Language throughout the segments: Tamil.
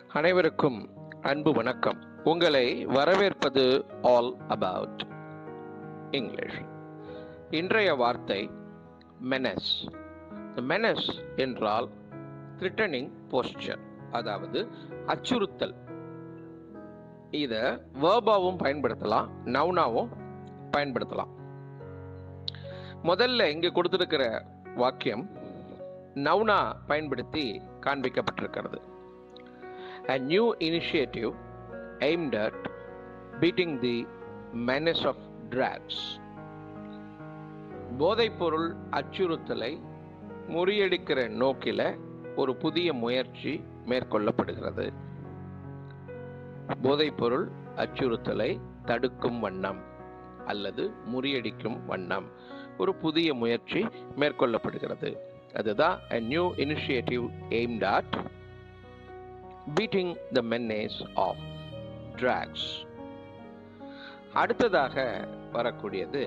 அனைவருக்கும் அன்பு வணக்கம் உங்களை வரவேற்பது ஆல் அபவுட் இங்கிலீஷ் இன்றைய வார்த்தை மெனஸ் மெனஸ் என்றால் த்ரிட்டனிங் போஸ்டர் அதாவது அச்சுறுத்தல் இதை வேர்பாவும் பயன்படுத்தலாம் நவுனாவும் பயன்படுத்தலாம் முதல்ல இங்க கொடுத்திருக்கிற வாக்கியம் நவுனா பயன்படுத்தி காண்பிக்கப்பட்டிருக்கிறது a new initiative aimed at beating the menace of drugs போதைப்பொருள் அச்சுறுத்தலை முறியடிக்கிற நோக்கில ஒரு புதிய முயற்சி மேற்கொள்ளப்படுகிறது போதைப்பொருள் அச்சுறுத்தலை தடுக்கும் வண்ணம் அல்லது முறியடிக்கும் வண்ணம் ஒரு புதிய முயற்சி மேற்கொள்ளப்படுகிறது அதுதான் a new initiative aimed at beating the menace of drugs அடுத்ததாக வரக்கூடியது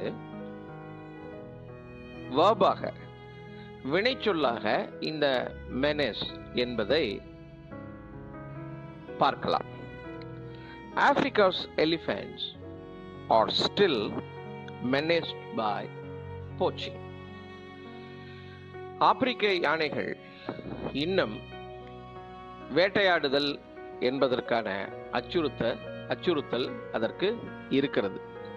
வேர்பாக வினைச்சொல்லாக இந்த மெனஸ் என்பதை பார்க்கலாம் Africa's elephants are still menaced by poaching ஆப்பிரிக்க யானைகள் இன்னும் வேட்டையாடுதல் என்பதற்கான அச்சுறுத்த அச்சுறுத்தல் அதற்கு இருக்கிறது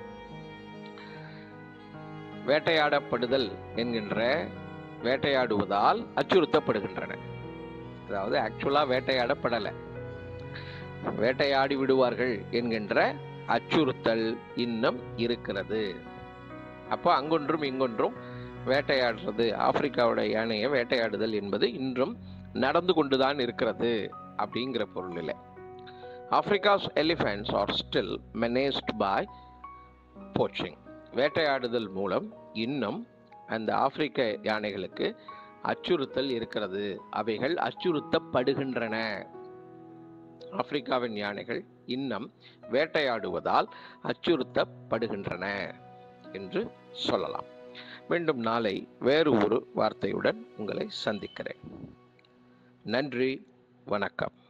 வேட்டையாடப்படுதல் என்கின்ற வேட்டையாடுவதால் அச்சுறுத்தப்படுகின்றன அதாவது ஆக்சுவலா வேட்டையாடப்படலை வேட்டையாடி விடுவார்கள் என்கின்ற அச்சுறுத்தல் இன்னும் இருக்கிறது அப்போ அங்கொன்றும் இங்கொன்றும் வேட்டையாடுறது ஆப்பிரிக்காவுடைய யானையை வேட்டையாடுதல் என்பது இன்றும் நடந்து கொண்டுதான் இருக்கிறது அப்படிங்கிற பொருளில் Africa's elephants are still menaced by poaching வேட்டையாடுதல் மூலம் இன்னும் அந்த ஆப்பிரிக்க யானைகளுக்கு அச்சுறுத்தல் இருக்கிறது அவைகள் அச்சுறுத்தப்படுகின்றன ஆப்பிரிக்காவின் யானைகள் இன்னும் வேட்டையாடுவதால் அச்சுறுத்தப்படுகின்றன என்று சொல்லலாம் மீண்டும் நாளை வேறு ஒரு வார்த்தையுடன் உங்களை சந்திக்கிறேன் நன்றி வணக்கம்